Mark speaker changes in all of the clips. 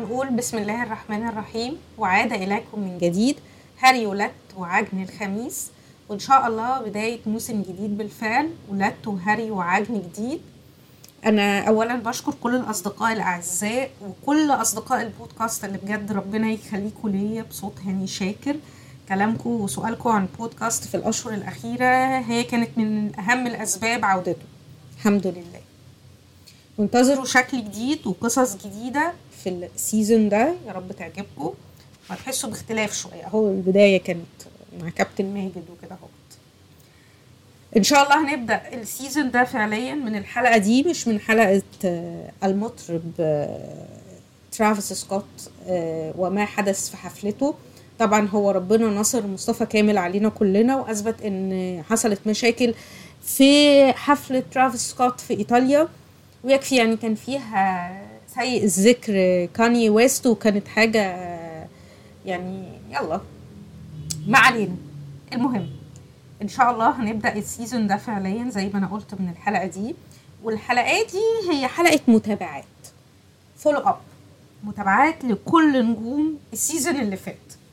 Speaker 1: ونقول بسم الله الرحمن الرحيم وعاد إليكم من جديد هري ولدت وعجن الخميس وإن شاء الله بداية موسم جديد بالفعل ولدت وهري وعجن جديد أنا أولا بشكر كل الأصدقاء الأعزاء وكل أصدقاء البودكاست اللي بجد ربنا يخليكوا ليا بصوت هاني شاكر كلامكم وسؤالكم عن البودكاست في الأشهر الأخيرة هي كانت من أهم الأسباب عودته الحمد لله وانتظروا شكل جديد وقصص جديدة في السيزون ده يا رب تعجبكم وهتحسوا باختلاف شوية هو البداية كانت مع كابتن ماجد وكده اهوت ان شاء الله هنبدا السيزون ده فعليا من الحلقه دي مش من حلقه آه، المطرب آه، ترافيس سكوت آه، وما حدث في حفلته طبعا هو ربنا نصر مصطفى كامل علينا كلنا واثبت ان حصلت مشاكل في حفله ترافيس سكوت في ايطاليا ويكفي يعني كان فيها سيء الذكر كاني ويست وكانت حاجه يعني يلا ما علينا المهم ان شاء الله هنبدا السيزون ده فعليا زي ما انا قلت من الحلقه دي والحلقات دي هي حلقه متابعات فولو اب متابعات لكل نجوم السيزون اللي فات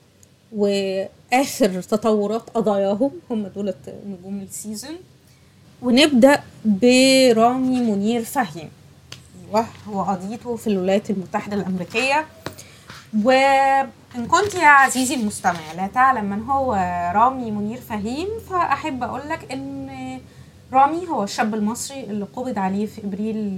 Speaker 1: واخر تطورات قضاياهم هم دولت نجوم السيزون ونبدا برامي منير فهيم وهو قضيته في الولايات المتحده الامريكيه وإن كنت يا عزيزي المستمع لا تعلم من هو رامي منير فهيم فأحب أقول لك إن رامي هو الشاب المصري اللي قبض عليه في إبريل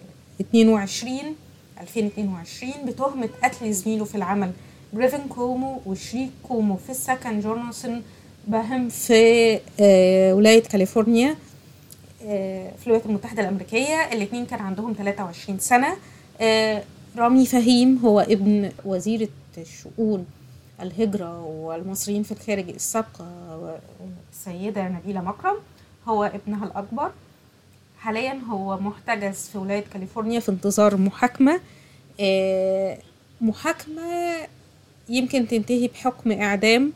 Speaker 1: 22 2022 بتهمة قتل زميله في العمل بريفن كومو وشريك كومو في السكن جونسون باهم في آه، ولاية كاليفورنيا آه، في الولايات المتحدة الأمريكية الاتنين كان عندهم 23 سنة آه، رامي فهيم هو ابن وزيرة الشؤون الهجرة والمصريين في الخارج السابقة السيدة نبيلة مكرم هو ابنها الأكبر حاليا هو محتجز في ولاية كاليفورنيا في انتظار محاكمة آه، محاكمة يمكن تنتهي بحكم إعدام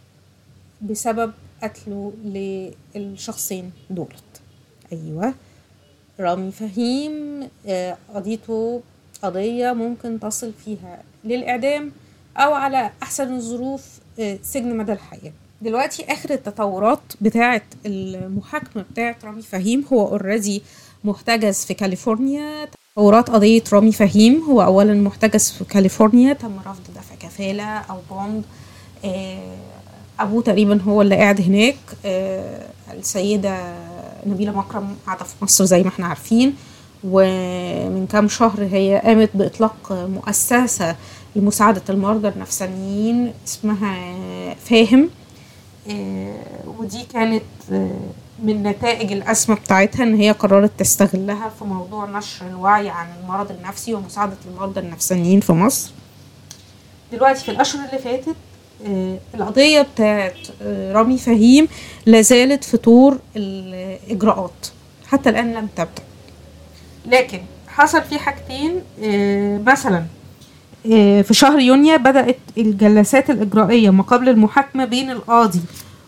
Speaker 1: بسبب قتله للشخصين دولت أيوة رامي فهيم آه، قضيته قضية ممكن تصل فيها للإعدام أو على أحسن الظروف آه، سجن مدى الحياة دلوقتي آخر التطورات بتاعة المحاكمة بتاعة رامي فهيم هو اوريدي محتجز في كاليفورنيا تطورات قضية رامي فهيم هو أولا محتجز في كاليفورنيا تم رفض دفع كفالة أو بوند آه، أبوه تقريبا هو اللي قاعد هناك آه، السيدة نبيلة مكرم قاعدة في مصر زي ما احنا عارفين ومن كام شهر هي قامت بإطلاق مؤسسة لمساعدة المرضى النفسانيين اسمها فاهم آه، ودي كانت آه، من نتائج الأزمة بتاعتها إن هي قررت تستغلها في موضوع نشر الوعي عن المرض النفسي ومساعدة المرضى النفسانيين في مصر دلوقتي في الأشهر اللي فاتت آه، القضية بتاعت آه، رامي فهيم لازالت في طور الإجراءات حتى الآن لم تبدأ لكن حصل في حاجتين آه، مثلا آه، في شهر يونيو بدأت الجلسات الإجرائية ما قبل المحاكمة بين القاضي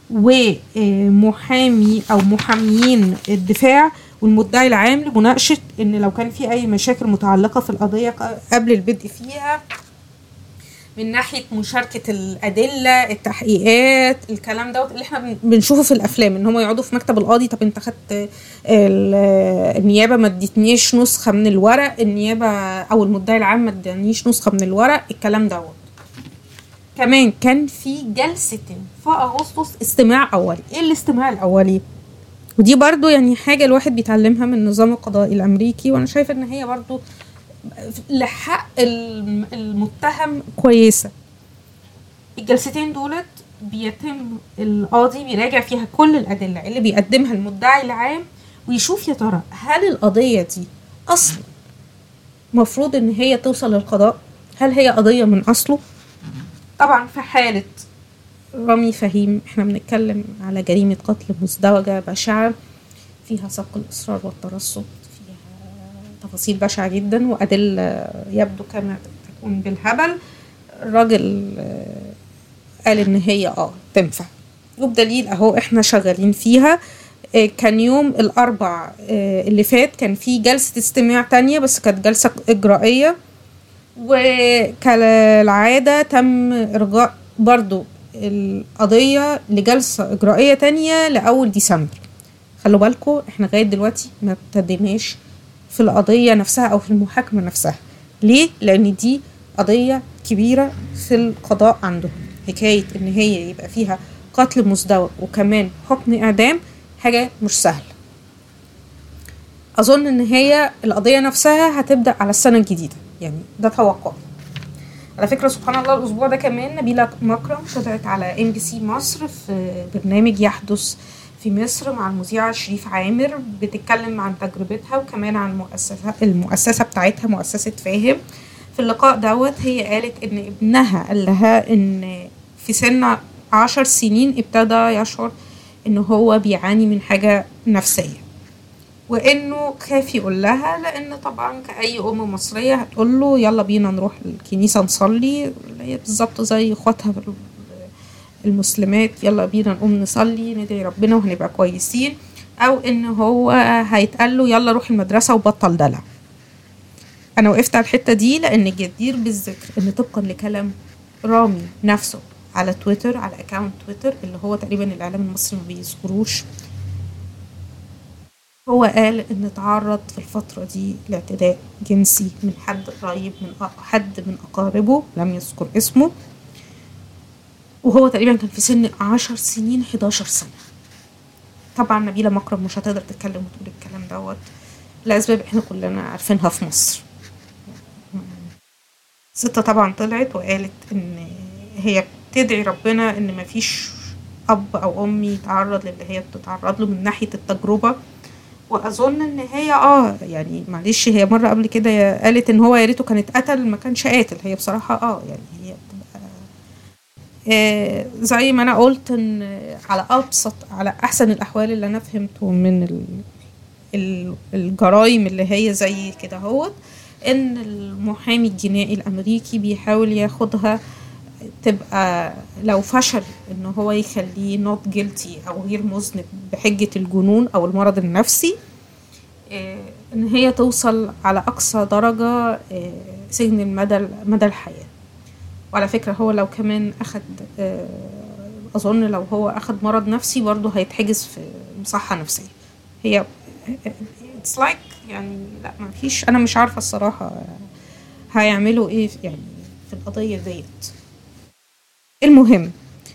Speaker 1: ومحامي أو محاميين الدفاع والمدعي العام لمناقشة إن لو كان في أي مشاكل متعلقة في القضية ق- قبل البدء فيها من ناحيه مشاركه الادله التحقيقات الكلام دوت اللي احنا بن- بنشوفه في الافلام ان هم يقعدوا في مكتب القاضي طب انت خدت ال- النيابه ما ادتنيش نسخه من الورق النيابه او المدعي العام ما ادانيش نسخه من الورق الكلام دوت كمان كان في جلسه في اغسطس استماع اولي ايه الاستماع الاولي ودي برضو يعني حاجه الواحد بيتعلمها من النظام القضائي الامريكي وانا شايفه ان هي برضو لحق الم- المتهم كويسه الجلستين دولت بيتم القاضي بيراجع فيها كل الادله اللي بيقدمها المدعي العام ويشوف يا ترى هل القضيه دي اصلا مفروض ان هي توصل للقضاء هل هي قضيه من اصله طبعا في حاله رامي فهيم احنا بنتكلم على جريمه قتل مزدوجه بشعه فيها سبق الاصرار والترصد فيها تفاصيل بشعه جدا وادله يبدو كما تكون بالهبل الراجل آه، قال ان هي اه تنفع وبدليل اهو احنا شغالين فيها آه، كان يوم الاربع آه، اللي فات كان في جلسة استماع تانية بس كانت جلسة اجرائية وكالعادة تم إرجاء برضو القضية لجلسة إجرائية تانية لأول ديسمبر خلوا بالكم احنا لغاية دلوقتي ما ابتديناش في القضية نفسها أو في المحاكمة نفسها ليه؟ لأن دي قضية كبيرة في القضاء عندهم حكاية إن هي يبقى فيها قتل مزدوج وكمان حكم إعدام حاجة مش سهلة أظن إن هي القضية نفسها هتبدأ على السنة الجديدة يعني ده توقعي على فكرة سبحان الله الأسبوع ده كمان نبيلة مكرم طلعت على ام بي سي مصر في برنامج يحدث في مصر مع المذيعة شريف عامر بتتكلم عن تجربتها وكمان عن المؤسسة المؤسسة بتاعتها مؤسسة فاهم في اللقاء دوت هي قالت ان ابنها قال لها ان في سن عشر سنين ابتدى يشعر ان هو بيعاني من حاجة نفسية وانه خاف يقول لها لان طبعا كاي ام مصريه هتقول له يلا بينا نروح الكنيسه نصلي اللي هي بالظبط زي اخواتها المسلمات يلا بينا نقوم نصلي ندعي ربنا وهنبقى كويسين او ان هو هيتقال له يلا روح المدرسه وبطل دلع انا وقفت على الحته دي لان جدير بالذكر ان طبقا لكلام رامي نفسه على تويتر على اكاونت تويتر اللي هو تقريبا الاعلام المصري ما بيذكروش هو قال ان تعرض في الفترة دي لاعتداء جنسي من حد قريب من حد من اقاربه لم يذكر اسمه وهو تقريبا كان في سن عشر سنين 11 سنة طبعا نبيلة مكرم مش هتقدر تتكلم وتقول الكلام دوت لأسباب احنا كلنا عارفينها في مصر ستة طبعا طلعت وقالت ان هي بتدعي ربنا ان مفيش اب او ام يتعرض للي هي بتتعرض له من ناحية التجربة واظن ان هي اه يعني معلش هي مره قبل كده قالت ان هو يا ريته كان اتقتل ما كانش قاتل هي بصراحه اه يعني هي بتبقى آه زي ما انا قلت ان على ابسط على احسن الاحوال اللي انا فهمته من ال ال الجرائم اللي هي زي كده هوت ان المحامي الجنائي الامريكي بيحاول ياخدها تبقى لو فشل ان هو يخليه نوت جيلتي او غير مذنب بحجة الجنون او المرض النفسي ان هي توصل على اقصى درجة سجن المدى مدى الحياة وعلى فكرة هو لو كمان اخد اظن لو هو اخد مرض نفسي برضه هيتحجز في مصحة نفسية هي اتس لايك like يعني لا ما فيش انا مش عارفة الصراحة هيعملوا ايه يعني في القضية ديت المهم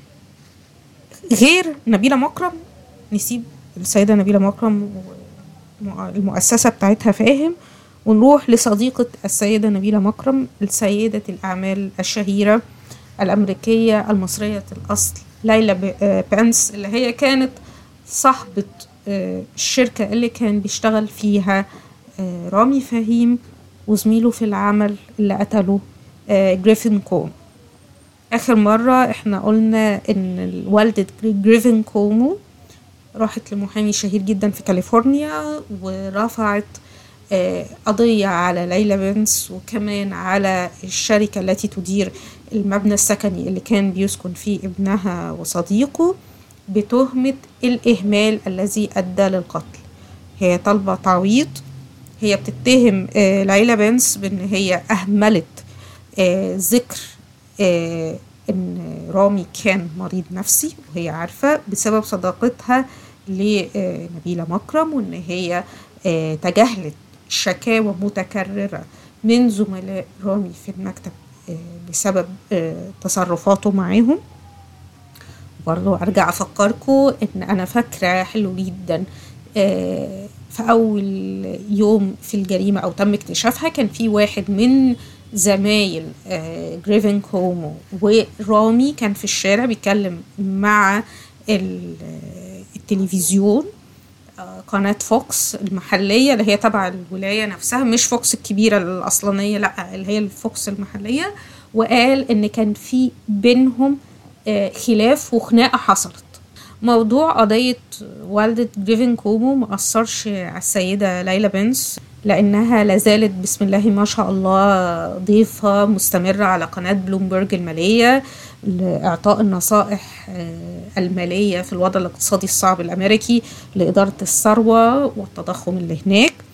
Speaker 1: غير نبيلة مكرم نسيب السيدة نبيلة مكرم المؤسسة بتاعتها فاهم ونروح لصديقة السيدة نبيلة مكرم السيدة الأعمال الشهيرة الأمريكية المصرية الأصل ليلى بانس اللي هي كانت صاحبة الشركة اللي كان بيشتغل فيها رامي فهيم وزميله في العمل اللي قتله جريفن كوم آخر مرة احنا قلنا ان والدة جريفن كومو راحت لمحامي شهير جدا في كاليفورنيا ورفعت قضية على ليلى بنس وكمان على الشركة التي تدير المبنى السكني اللي كان بيسكن فيه ابنها وصديقه بتهمة الإهمال الذي أدى للقتل هي طالبة تعويض هي بتتهم ليلى بنس بأن هي أهملت ذكر آه ان رامي كان مريض نفسي وهي عارفة بسبب صداقتها لنبيلة مكرم وان هي آه تجاهلت شكاوى متكررة من زملاء رامي في المكتب آه بسبب تصرفاته معاهم برضو ارجع افكركم ان انا فاكرة حلو جدا في اول يوم في الجريمة او تم اكتشافها كان في واحد من زمايل جريفن كومو ورامي كان في الشارع بيتكلم مع التلفزيون قناة فوكس المحلية اللي هي تبع الولاية نفسها مش فوكس الكبيرة الأصلانية لا اللي هي الفوكس المحلية وقال إن كان في بينهم خلاف وخناقة حصلت موضوع قضية والدة جريفن كومو مأثرش على السيدة ليلى بنس لأنها لازالت بسم الله ما شاء الله ضيفة مستمرة على قناة بلومبرج المالية لإعطاء النصائح المالية في الوضع الاقتصادي الصعب الأمريكي لإدارة الثروة والتضخم اللي هناك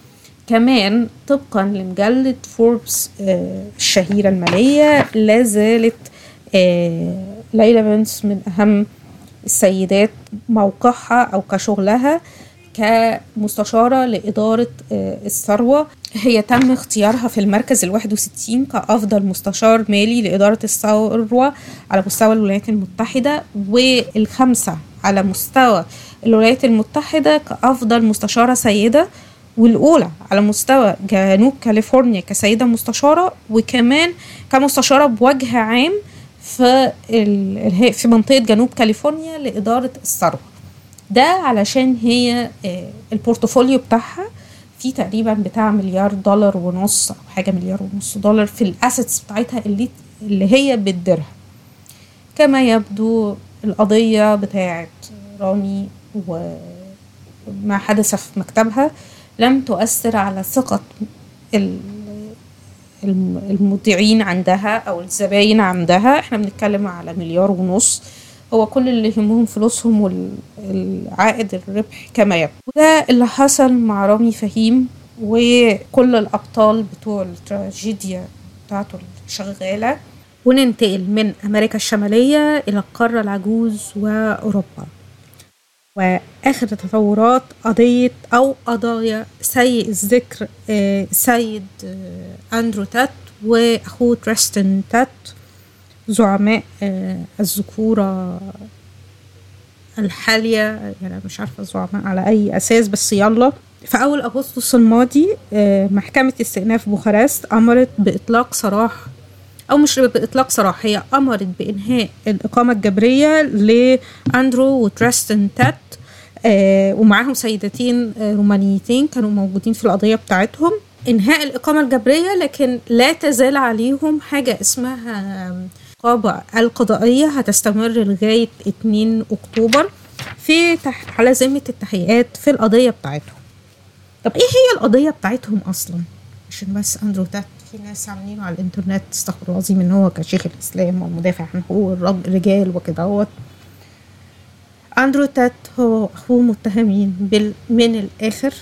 Speaker 1: كمان طبقا لمجلة فوربس آه، الشهيرة المالية لا زالت آه، ليلى بنس من أهم السيدات موقعها أو كشغلها كمستشارة لإدارة آه، الثروة هي تم اختيارها في المركز الواحد وستين كأفضل مستشار مالي لإدارة الثروة على مستوى الولايات المتحدة والخمسة على مستوى الولايات المتحدة كأفضل مستشارة سيدة والأولى على مستوى جنوب كاليفورنيا كسيدة مستشارة وكمان كمستشارة بوجه عام في ال- في منطقة جنوب كاليفورنيا لإدارة الثروة ده علشان هي آه، البورتفوليو بتاعها فيه تقريبا بتاع مليار دولار ونص او حاجه مليار ونص دولار في الاسيتس بتاعتها اللي اللي هي بتديرها كما يبدو القضيه بتاعت رامي وما حدث في مكتبها لم تؤثر على ثقه ال- الم- المودعين عندها او الزباين عندها احنا بنتكلم على مليار ونص هو كل اللي يهمهم فلوسهم والعائد الربح كما يبدو وده اللي حصل مع رامي فهيم وكل الأبطال بتوع التراجيديا بتاعته الشغالة وننتقل من أمريكا الشمالية إلى القارة العجوز وأوروبا وآخر التطورات قضية أو قضايا سيء الذكر آه، سيد آه، أندرو تات وأخوه تريستن تات زعماء آه، الذكورة الحالية يعني مش عارفة زعماء على أي أساس بس يلا في أول أغسطس الماضي آه، محكمة استئناف بوخارست أمرت بإطلاق سراح أو مش بإطلاق سراح هي أمرت بإنهاء الإقامة الجبرية لأندرو وتريستن تات آه، ومعاهم سيدتين آه، رومانيتين كانوا موجودين في القضية بتاعتهم إنهاء الإقامة الجبرية لكن لا تزال عليهم حاجة اسمها الرقابة القضائية هتستمر لغاية 2 أكتوبر في تح... على ذمة التحقيقات في القضية بتاعتهم طب إيه هي القضية بتاعتهم أصلا؟ عشان بس أندرو تات في ناس عاملينه على الإنترنت استغفر الله العظيم إن هو كشيخ الإسلام ومدافع عن حقوق الرج- الرجال وكده أندرو تات هو أخوه متهمين بال... من الآخر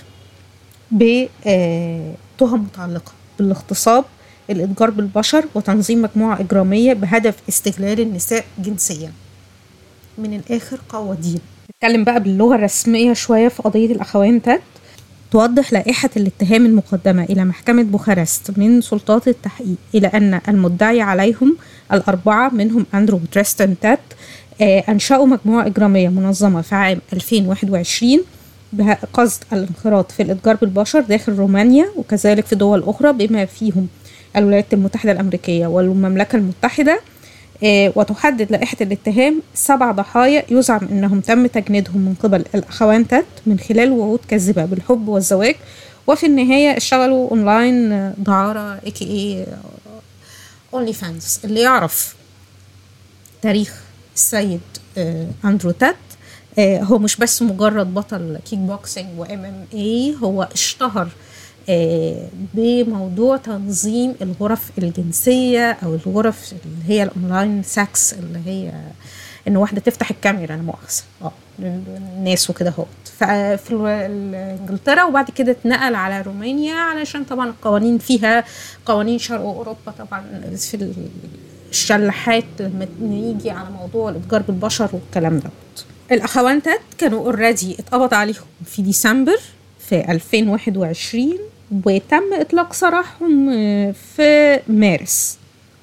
Speaker 1: بتهم متعلقة بالاغتصاب الإتجار بالبشر وتنظيم مجموعة إجرامية بهدف استغلال النساء جنسيا من الآخر قوادين نتكلم بقى باللغة الرسمية شوية في قضية الأخوين تات توضح لائحة الاتهام المقدمة إلى محكمة بوخارست من سلطات التحقيق إلى أن المدعي عليهم الأربعة منهم أندرو وتريستن تات آه، أنشأوا مجموعة إجرامية منظمة في عام 2021 بقصد الانخراط في الإتجار بالبشر داخل رومانيا وكذلك في دول أخرى بما فيهم الولايات المتحدة الأمريكية والمملكة المتحدة آه، وتحدد لائحة الاتهام سبع ضحايا يزعم أنهم تم تجنيدهم من قبل الأخوان تات من خلال وعود كاذبة بالحب والزواج وفي النهاية اشتغلوا أونلاين آه، دعارة اي كي اي اونلي فانز اللي يعرف تاريخ السيد آه، أندرو تات آه، هو مش بس مجرد بطل كيك بوكسينج وام ام اي هو اشتهر آه، بموضوع تنظيم الغرف الجنسية أو الغرف اللي هي الأونلاين ساكس اللي هي إن واحدة تفتح الكاميرا أنا مؤاخذة اه للناس وكده اهوت ففي الو- ال- انجلترا وبعد كده اتنقل على رومانيا علشان طبعا القوانين فيها قوانين شرق اوروبا طبعا في ال- الشلاحات لما نيجي على موضوع الاتجار بالبشر والكلام دوت الاخوان تات كانوا اوريدي اتقبض عليهم في ديسمبر في 2021 وتم اطلاق سراحهم آه، في مارس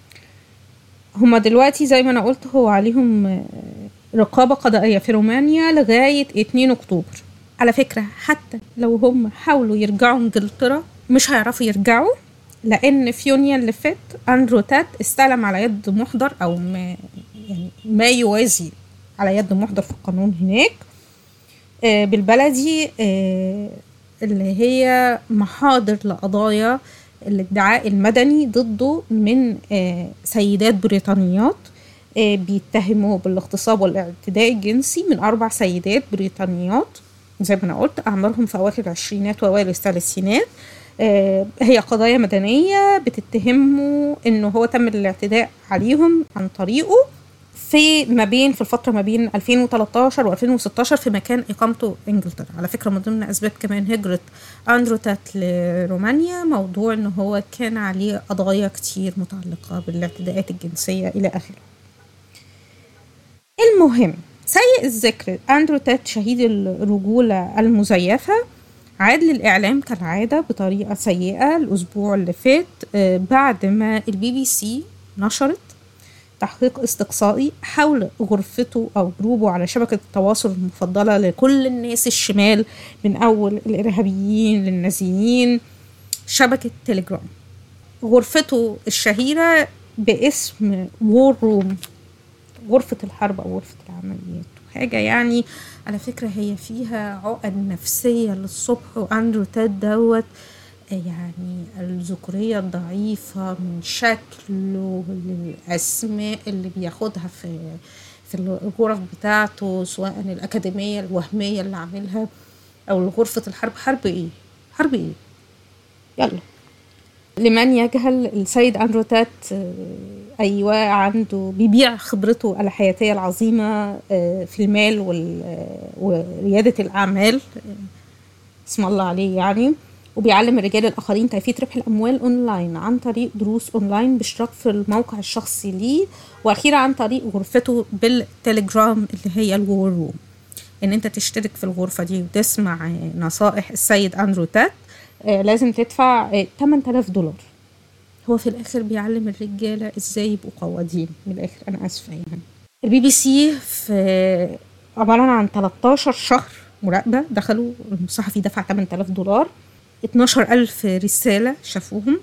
Speaker 1: هما دلوقتي زي ما انا قلت هو عليهم آه، رقابة قضائية في رومانيا لغاية 2 اكتوبر على فكرة حتى لو هم حاولوا يرجعوا انجلترا مش هيعرفوا يرجعوا لان في يونيو اللي فات اندرو تات استلم على يد محضر او ما يعني ما يوازي على يد محضر في القانون هناك آه، بالبلدي آه، اللي هي محاضر لقضايا الادعاء المدني ضده من آه، سيدات بريطانيات آه، بيتهموا بالاغتصاب والاعتداء الجنسي من أربع سيدات بريطانيات زي ما أنا قلت أعمارهم في أواخر العشرينات وأوائل الثلاثينات آه، هي قضايا مدنية بتتهمه إنه هو تم الاعتداء عليهم عن طريقه في ما بين في الفترة ما بين 2013 و 2016 في مكان إقامته إنجلترا على فكرة من ضمن أسباب كمان هجرة أندرو تات لرومانيا موضوع إن هو كان عليه قضايا كتير متعلقة بالاعتداءات الجنسية إلى آخره المهم سيء الذكر أندرو تات شهيد الرجولة المزيفة عاد للإعلام كالعادة بطريقة سيئة الأسبوع اللي فات آه، بعد ما البي بي سي نشرت تحقيق استقصائي حول غرفته أو جروبه على شبكة التواصل المفضلة لكل الناس الشمال من أول الإرهابيين للنازيين شبكة تليجرام غرفته الشهيرة باسم وور روم غرفة الحرب أو غرفة العمليات حاجة يعني على فكرة هي فيها عقد نفسية للصبح وأندرو تاد دوت يعني الذكورية الضعيفة من شكله للأسماء اللي بياخدها في في الغرف بتاعته سواء الأكاديمية الوهمية اللي عاملها أو غرفة الحرب حرب إيه؟ حرب إيه؟ يلا لمن يجهل السيد أندرو تات آه، أيوة عنده بيبيع خبرته الحياتية العظيمة آه، في المال آه، وريادة الأعمال اسم الله عليه يعني وبيعلم الرجال الآخرين كيفية ربح الأموال أونلاين عن طريق دروس أونلاين باشتراك في الموقع الشخصي ليه وأخيرا عن طريق غرفته بالتليجرام اللي هي الوور روم إن أنت تشترك في الغرفة دي وتسمع نصائح السيد أندرو تات آه، لازم تدفع 8000 آه، دولار هو في الاخر بيعلم الرجاله ازاي يبقوا قوادين من الاخر انا اسفه يعني البي بي سي في عباره عن 13 شهر مراقبه دخلوا الصحفي دفع 8000 دولار 12000 رساله شافوهم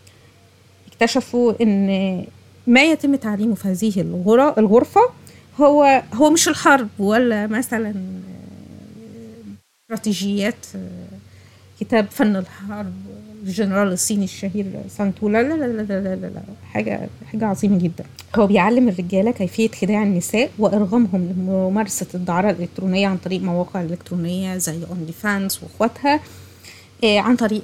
Speaker 1: اكتشفوا ان ما يتم تعليمه في هذه الغرفه هو هو مش الحرب ولا مثلا آه، استراتيجيات كتاب فن الحرب الجنرال الصيني الشهير سانتو لا لا لا لا لا, لا, لا. حاجة حاجة عظيمة جدا هو بيعلم الرجالة كيفية خداع النساء وإرغامهم لممارسة الدعارة الإلكترونية عن طريق مواقع إلكترونية زي أونلي فانس وإخواتها إيه عن طريق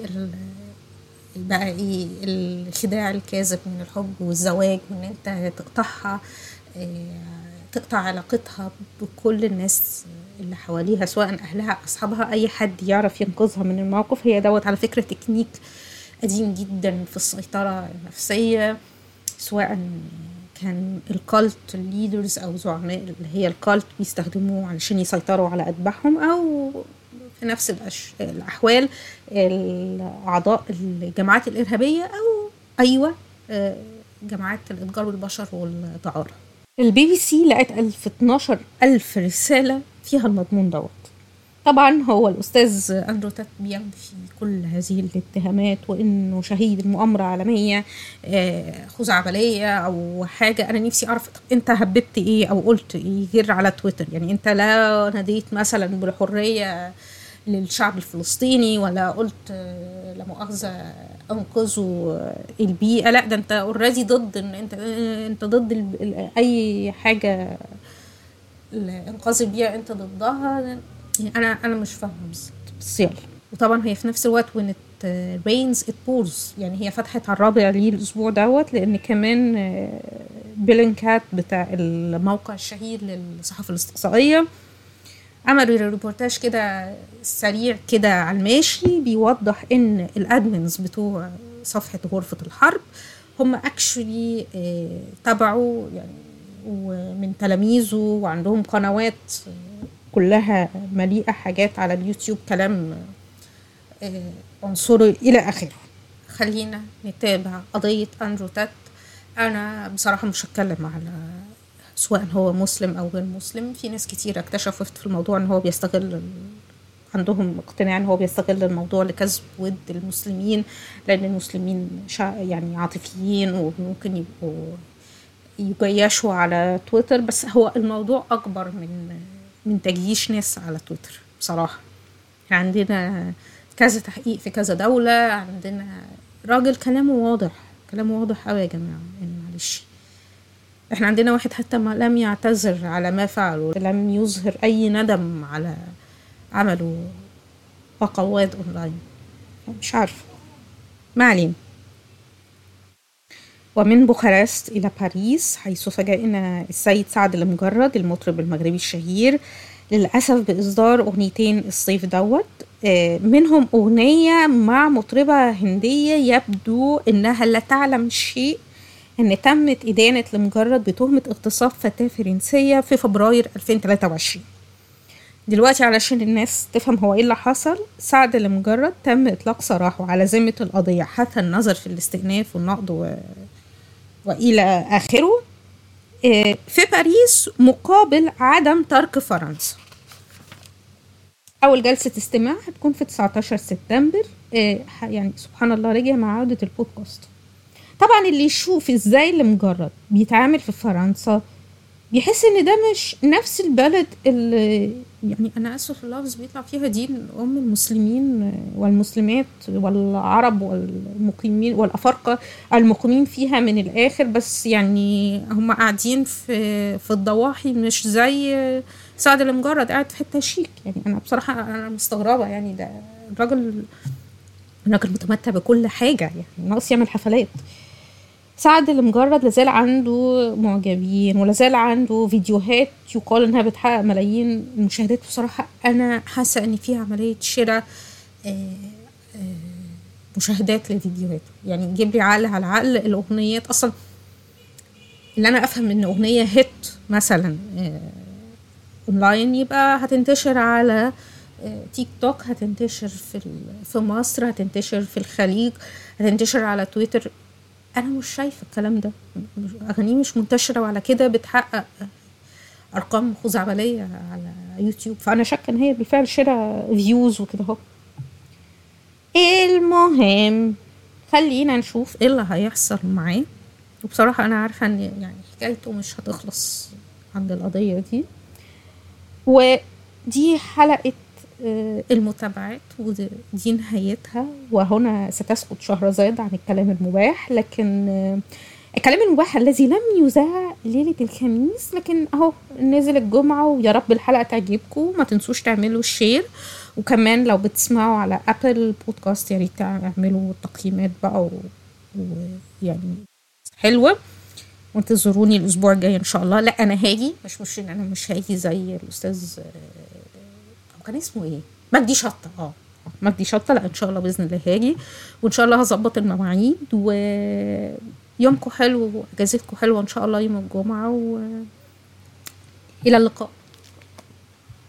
Speaker 1: بقى ايه الخداع الكاذب من الحب والزواج وان انت تقطعها إيه تقطع علاقتها بكل الناس اللي حواليها سواء اهلها اصحابها اي حد يعرف ينقذها من الموقف هي دوت على فكره تكنيك قديم جدا في السيطره النفسيه سواء كان الكالت ليدرز او زعماء اللي هي الكالت بيستخدموه علشان يسيطروا على اتباعهم او في نفس الأش... الاحوال اعضاء الجماعات الارهابيه او ايوه آه، جماعات الاتجار بالبشر والدعاره البي بي سي لقت ألف 12 ألف رسالة فيها المضمون دوت طبعا هو الأستاذ أندرو تات بينفي كل هذه الاتهامات وإنه شهيد المؤامرة عالمية آه، خزعبلية أو حاجة أنا نفسي أعرف أنت هببت إيه أو قلت إيه غير على تويتر يعني أنت لا ناديت مثلا بالحرية للشعب الفلسطيني ولا قلت آه، لا مؤاخذه انقذوا البيئه لا ده انت اوريدي ضد ان انت انت ضد اي حاجه انقاذ البيئه انت ضدها يعني انا انا مش فاهمه بالظبط بس يلا وطبعا هي في نفس الوقت وين رينز ات بورز يعني هي فتحت على الرابع ليه الاسبوع دوت لان كمان بيلينكات آه، بتاع الموقع الشهير للصحافه الاستقصائيه عملوا ريبورتاج كده سريع كده على الماشي بيوضح ان الادمنز بتوع صفحه غرفه الحرب هم اكشولي آه، تبعوا يعني ومن تلاميذه وعندهم قنوات آه، كلها مليئه حاجات على اليوتيوب كلام آه، عنصري الى اخره خلينا نتابع قضيه اندرو تات انا بصراحه مش هتكلم على سواء هو مسلم او غير مسلم في ناس كتير اكتشفت في الموضوع ان هو بيستغل عندهم اقتناع ان هو بيستغل الموضوع لكسب ود المسلمين لان المسلمين يعني عاطفيين وممكن يبقوا يجيشوا على تويتر بس هو الموضوع اكبر من من تجييش ناس على تويتر بصراحه عندنا كذا تحقيق في كذا دولة عندنا راجل كلامه واضح كلامه واضح قوي يا جماعة يعني معلش احنا عندنا واحد حتى ما لم يعتذر على ما فعله لم يظهر اي ندم على عمله وقواد اونلاين مش عارفه ما علينا ومن بوخارست إلى باريس حيث فاجأنا السيد سعد المجرد المطرب المغربي الشهير للأسف بإصدار أغنيتين الصيف دوت آه، منهم أغنية مع مطربة هندية يبدو إنها لا تعلم شيء إن تمت إدانة لمجرد بتهمة اغتصاب فتاة فرنسية في فبراير 2023 دلوقتي علشان الناس تفهم هو ايه اللي حصل سعد لمجرد تم اطلاق سراحه على ذمه القضيه حتى النظر في الاستئناف والنقد و... والى اخره آه، في باريس مقابل عدم ترك فرنسا اول جلسه استماع هتكون في 19 سبتمبر آه، ح- يعني سبحان الله رجع مع عوده البودكاست طبعا اللي يشوف ازاي لمجرد بيتعامل في فرنسا بيحس ان ده مش نفس البلد اللي يعني انا اسف في اللفظ بيطلع فيها دين ام المسلمين والمسلمات والعرب والمقيمين والافارقه المقيمين فيها من الاخر بس يعني هم قاعدين في في الضواحي مش زي سعد المجرد قاعد في حته شيك يعني انا بصراحه انا مستغربه يعني ده الراجل الراجل متمتع بكل حاجه يعني ناقص يعمل حفلات سعد لمجرد لازال عنده معجبين ولازال عنده فيديوهات يقال انها بتحقق ملايين المشاهدات بصراحة انا حاسة ان فيها عملية شراء آه، آه، مشاهدات لفيديوهاته يعني يجيب لي عقل على عقل الاغنيات اصلا اللي انا افهم ان اغنية هيت مثلا آه، اونلاين يبقى هتنتشر على آه، تيك توك هتنتشر في ال- في مصر هتنتشر في الخليج هتنتشر على تويتر انا مش شايفه الكلام ده مش- اغانيه مش منتشره وعلى كده بتحقق ارقام خزعبليه على يوتيوب فانا شاكه ان هي بالفعل شراء فيوز وكده اهو المهم خلينا نشوف ايه اللي هيحصل معاه وبصراحه انا عارفه ان يعني حكايته مش هتخلص عند القضيه دي ودي حلقة آه، المتابعات ودي نهايتها وهنا ستسقط شهرزاد عن الكلام المباح لكن آه، الكلام المباح الذي لم يذاع ليلة الخميس لكن اهو نزل الجمعة ويا رب الحلقة تعجبكم ما تنسوش تعملوا الشير وكمان لو بتسمعوا على ابل بودكاست يا ريت تعملوا تقييمات بقى ويعني حلوة وانتظروني الاسبوع الجاي ان شاء الله لا انا هاجي مش مش انا مش هاجي زي الاستاذ هو كان اسمه ايه مجدي شطه اه مجدي شطه لا ان شاء الله باذن الله هاجي وان شاء الله هظبط المواعيد ويومكم حلو واجازتكم حلوه ان شاء الله يوم الجمعه والى اللقاء